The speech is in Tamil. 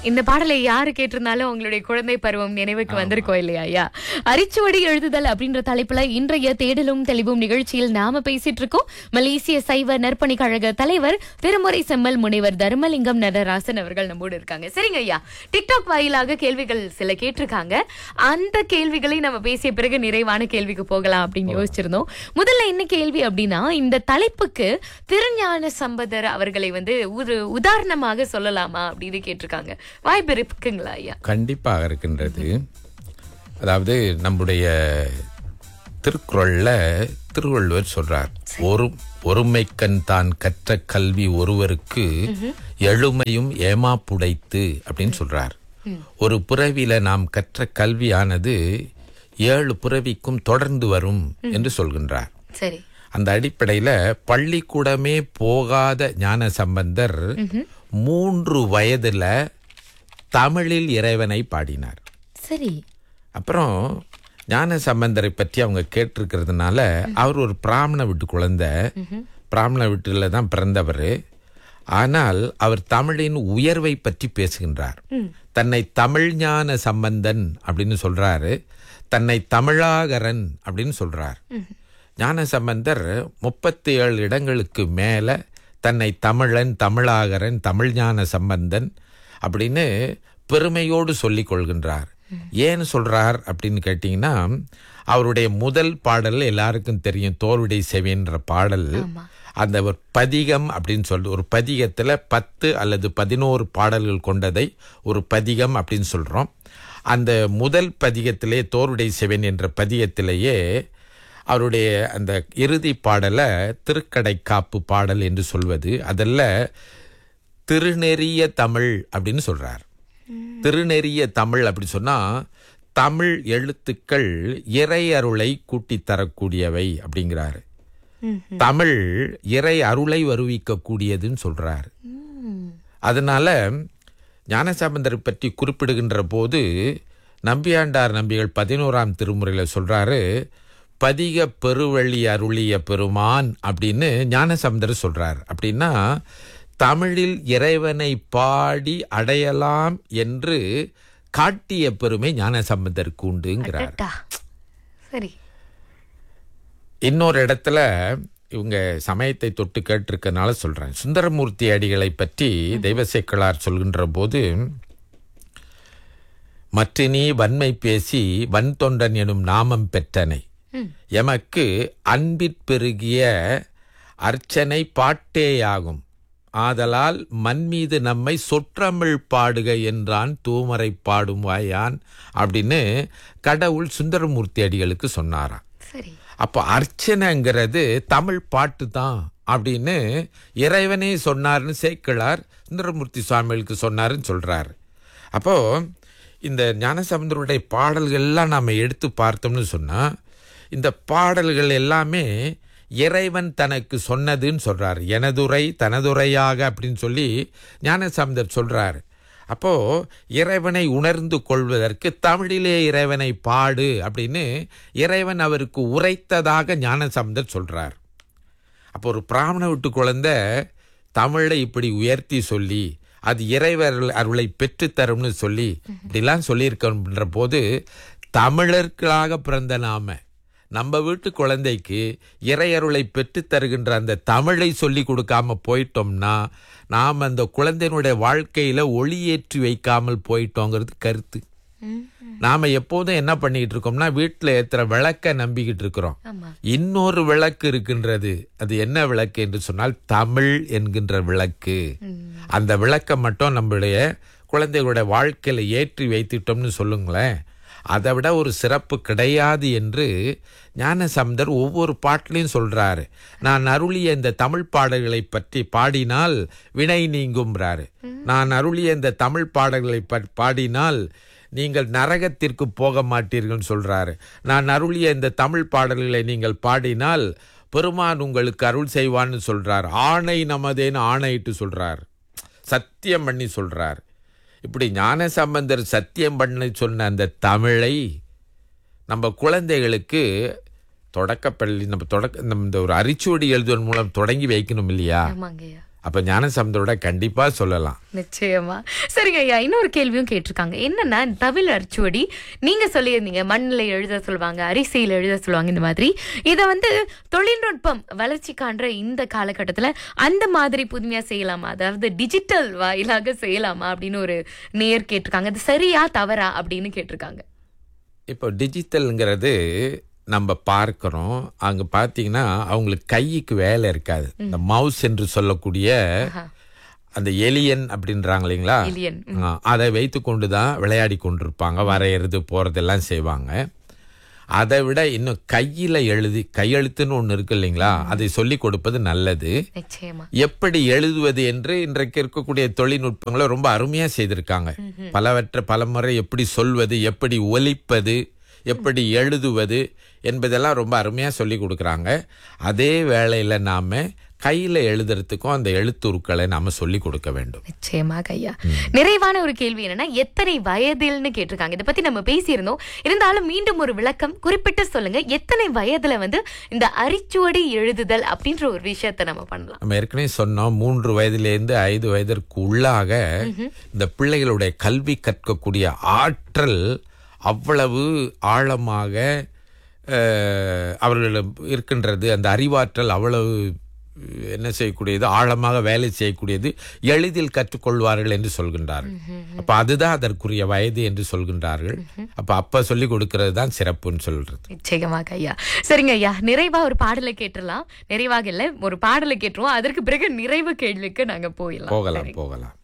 இந்த பாடலை யாரு கேட்டிருந்தாலும் உங்களுடைய குழந்தை பருவம் நினைவுக்கு வந்திருக்கோம் இல்லையா ஐயா அரிச்சுவடி எழுதுதல் அப்படின்ற தலைப்புல இன்றைய தேடலும் தெளிவும் நிகழ்ச்சியில் நாம பேசிட்டு இருக்கோம் மலேசிய சைவ நற்பணி கழக தலைவர் திருமுறை செம்மல் முனைவர் தர்மலிங்கம் நடராசன் அவர்கள் நம்மோடு இருக்காங்க சரிங்க ஐயா டிக்டாக் வாயிலாக கேள்விகள் சில கேட்டிருக்காங்க அந்த கேள்விகளை நம்ம பேசிய பிறகு நிறைவான கேள்விக்கு போகலாம் அப்படின்னு யோசிச்சிருந்தோம் முதல்ல என்ன கேள்வி அப்படின்னா இந்த தலைப்புக்கு திருஞான சம்பதர் அவர்களை வந்து ஒரு உதாரணமாக சொல்லலாமா அப்படின்னு கேட்டிருக்காங்க வாய்ப்பு இருக்குங்களா ஐயா கண்டிப்பாக இருக்கின்றது அதாவது நம்முடைய திருக்குறள்ல திருவள்ளுவர் சொல்றார் ஒரு ஒருமைக்கண் தான் கற்ற கல்வி ஒருவருக்கு எழுமையும் ஏமாப்புடைத்து அப்படின்னு சொல்றார் ஒரு புறவில நாம் கற்ற கல்வியானது ஏழு புறவிக்கும் தொடர்ந்து வரும் என்று சொல்கின்றார் சரி அந்த அடிப்படையில பள்ளிக்கூடமே போகாத ஞான சம்பந்தர் மூன்று வயதுல தமிழில் இறைவனை பாடினார் சரி அப்புறம் ஞான சம்பந்தரை பற்றி அவங்க கேட்டிருக்கிறதுனால அவர் ஒரு பிராமண வீட்டு குழந்தை பிராமண வீட்டில் தான் பிறந்தவர் ஆனால் அவர் தமிழின் உயர்வை பற்றி பேசுகின்றார் தன்னை தமிழ் ஞான சம்பந்தன் அப்படின்னு சொல்றாரு தன்னை தமிழாகரன் அப்படின்னு சொல்றார் ஞான சம்பந்தர் முப்பத்தி ஏழு இடங்களுக்கு மேல தன்னை தமிழன் தமிழாகரன் தமிழ் ஞான சம்பந்தன் அப்படின்னு பெருமையோடு சொல்லிக் கொள்கின்றார் ஏன் சொல்றார் அப்படின்னு கேட்டீங்கன்னா அவருடைய முதல் பாடல் எல்லாருக்கும் தெரியும் தோளுடை செவின்ற பாடல் அந்த ஒரு பதிகம் அப்படின்னு சொல்லிட்டு ஒரு பதிகத்துல பத்து அல்லது பதினோரு பாடல்கள் கொண்டதை ஒரு பதிகம் அப்படின்னு சொல்றோம் அந்த முதல் பதிகத்திலே தோருடை செவன் என்ற பதிகத்திலேயே அவருடைய அந்த இறுதி பாடலை திருக்கடை காப்பு பாடல் என்று சொல்வது அதில் திருநெறிய தமிழ் அப்படின்னு சொல்றார் திருநெறிய தமிழ் அப்படி சொன்னா தமிழ் எழுத்துக்கள் இறை அருளை கூட்டி தரக்கூடியவை அப்படிங்கிறாரு தமிழ் இறை அருளை வருவிக்க கூடியதுன்னு சொல்றாரு அதனால ஞானசம்பந்தரை பற்றி குறிப்பிடுகின்ற போது நம்பியாண்டார் நம்பிகள் பதினோராம் திருமுறையில சொல்றாரு பதிக பெருவழி அருளிய பெருமான் அப்படின்னு ஞானசம்பந்தர் சொல்றார் அப்படின்னா தமிழில் இறைவனை பாடி அடையலாம் என்று காட்டிய பெருமை ஞானசம்பந்தருக்கு உண்டுங்கிறார் அடடா. சரி இன்னொரு இடத்துல இவங்க சமயத்தை தொட்டு கேட்டிருக்கனால சொல்றேன் சுந்தரமூர்த்தி அடிகளை பற்றி தெய்வசேக்கலார் சொல்கின்ற போது மற்றினி வன்மை பேசி வன் தொண்டன் எனும் நாமம் பெற்றனை எமக்கு அன்பிற் பெருகிய அர்ச்சனை பாட்டேயாகும் ஆதலால் மண் மீது நம்மை சொற்றமிழ் பாடுக என்றான் தூமரை பாடும் வாயான் அப்படின்னு கடவுள் சுந்தரமூர்த்தி அடிகளுக்கு சொன்னாராம் சரி அப்போ அர்ச்சனைங்கிறது தமிழ் பாட்டு தான் அப்படின்னு இறைவனே சொன்னார்னு சேக்கிழார் சுந்தரமூர்த்தி சுவாமிகளுக்கு சொன்னாருன்னு சொல்றாரு அப்போ இந்த ஞானசமுந்தருடைய பாடல்கள்லாம் நாம் எடுத்து பார்த்தோம்னு சொன்னா இந்த பாடல்கள் எல்லாமே இறைவன் தனக்கு சொன்னதுன்னு சொல்றாரு எனதுரை தனதுரையாக அப்படின்னு சொல்லி ஞானசமுந்தர் சொல்றாரு அப்போ இறைவனை உணர்ந்து கொள்வதற்கு தமிழிலே இறைவனை பாடு அப்படின்னு இறைவன் அவருக்கு உரைத்ததாக ஞானசம்பந்தர் சொல்றார் அப்போ ஒரு பிராமண வீட்டு குழந்தை தமிழை இப்படி உயர்த்தி சொல்லி அது இறைவர் அருளை பெற்றுத்தரும்னு சொல்லி இப்படிலாம் சொல்லியிருக்கன்ற போது தமிழர்களாக பிறந்த நாம நம்ம வீட்டு குழந்தைக்கு இறையருளை பெற்றுத் தருகின்ற அந்த தமிழை சொல்லி கொடுக்காம போயிட்டோம்னா நாம் அந்த குழந்தையினுடைய வாழ்க்கையில ஒளியேற்றி வைக்காமல் போயிட்டோங்கிறது கருத்து நாம எப்போதும் என்ன பண்ணிட்டு இருக்கோம்னா வீட்டுல ஏத்துற விளக்க நம்பிக்கிட்டு இருக்கிறோம் ஆமா இன்னொரு விளக்கு இருக்கின்றது அது என்ன விளக்கு என்று சொன்னால் தமிழ் என்கின்ற விளக்கு அந்த விளக்கை மட்டும் நம்மளுடைய குழந்தைகளுடைய வாழ்க்கையில ஏற்றி வைத்துட்டோம்னு சொல்லுங்களேன் அதை விட ஒரு சிறப்பு கிடையாது என்று ஞானசம்பந்தர் ஒவ்வொரு பாட்டிலையும் சொல்றாரு நான் அருளிய இந்த தமிழ் பாடல்களை பற்றி பாடினால் வினை நீங்கும்ன்றாரு நான் அருளிய இந்த தமிழ் பாடல்களை ப- பாடினால் நீங்கள் நரகத்திற்கு போக மாட்டீர்கள்னு சொல்றாரு நான் அருளிய இந்த தமிழ் பாடல்களை நீங்கள் பாடினால் பெருமான் உங்களுக்கு அருள் செய்வான்னு சொல்றார் ஆணை நமதேன்னு ஆணையிட்டு சொல்றார் சத்தியம் பண்ணி சொல்றார் இப்படி ஞான சம்பந்தர் சத்தியம் பண்ணி சொன்ன அந்த தமிழை நம்ம குழந்தைகளுக்கு தொடக்கப்பள்ளி நம்ம தொடக்க நம்ம இந்த ஒரு அரிச்சுவடி எழுதுவதன் மூலம் தொடங்கி வைக்கணும் இல்லையா ஆமாங்க ஐயா அப்ப ஞானசம்பந்தரோட கண்டிப்பா சொல்லலாம் நிச்சயமா சரிங்க ஐயா இன்னொரு கேள்வியும் கேட்டிருக்காங்க என்னன்னா இந்த தமிழ் அரிச்சுவடி நீங்க சொல்லியிருந்தீங்க மண்ணில் எழுத சொல்லுவாங்க அரிசியில் எழுத சொல்லுவாங்க இந்த மாதிரி இதை வந்து தொழில்நுட்பம் வளர்ச்சி காண்ற இந்த காலகட்டத்துல அந்த மாதிரி புதுமையா செய்யலாமா அதாவது டிஜிட்டல் வாயிலாக செய்யலாமா அப்படின்னு ஒரு நேர் கேட்டிருக்காங்க அது சரியா தவறா அப்படின்னு கேட்டிருக்காங்க இப்போ டிஜிட்டல்ங்கிறது நம்ம பார்க்கிறோம் அங்க பார்த்தீங்கன்னா அவங்களுக்கு கைக்கு வேலை இருக்காது இந்த மவுஸ் என்று சொல்லக்கூடிய அந்த எலியன் அப்படின்றாங்க இல்லைங்களா எலியன். ஆ, அதை வைத்து கொண்டு தான் விளையாடி கொண்டிருப்பாங்க வரையறது போறதெல்லாம் செய்வாங்க அதை விட இன்னும் கையில எழுதி கையெழுத்துன்னு ஒன்று இருக்கு இல்லைங்களா அதை சொல்லி கொடுப்பது நல்லது நிச்சயமா எப்படி எழுதுவது என்று இன்றைக்கு இருக்கக்கூடிய தொழில்நுட்பங்களை ரொம்ப அருமையா செய்திருக்காங்க பலவற்றை பலமுறை எப்படி சொல்வது எப்படி ஒலிப்பது எப்படி எழுதுவது என்பதெல்லாம் ரொம்ப அருமையா சொல்லி கொடுக்குறாங்க அதே வேளையில நாம கையில எழுதுறதுக்கும் அந்த எழுத்துருக்களை நாம சொல்லி கொடுக்க வேண்டும் நிச்சயமாக ஐயா நிறைவான ஒரு கேள்வி என்னன்னா எத்தனை வயதில்னு கேட்டிருக்காங்க இதை பத்தி நம்ம பேசியிருந்தோம் இருந்தாலும் மீண்டும் ஒரு விளக்கம் குறிப்பிட்டு சொல்லுங்க எத்தனை வயதுல வந்து இந்த அரிச்சுவடி எழுதுதல் அப்படின்ற ஒரு விஷயத்தை நம்ம பண்ணலாம் நம்ம ஏற்கனவே சொன்னோம் மூன்று வயதிலிருந்து ஐந்து வயதிற்கு உள்ளாக இந்த பிள்ளைகளுடைய கல்வி கற்கக்கூடிய ஆற்றல் அவ்வளவு ஆழமாக அஹ், அவர்களிடம் இருக்கின்றது அந்த அறிவாற்றல் அவ்வளவு என்ன செய்யக்கூடியது ஆழமாக வேலை செய்யக்கூடியது எளிதில் கற்றுக்கொள்வார்கள் என்று சொல்கின்றார்கள் அப்ப அதுதான் அதற்குரிய வயது என்று சொல்கின்றார்கள் அப்ப அப்ப சொல்லி கொடுக்கிறது தான் சிறப்புன்னு சொல்றது நிச்சயமாக ஐயா சரிங்க ஐயா நிறைவா ஒரு பாடலை கேட்டுடலாம் நிறைவாக இல்ல ஒரு பாடலை கேட்டுருவோம் அதற்கு பிறகு நிறைவு கேள்விக்கு நாங்க போயிடலாம் போகலாம் போகலாம்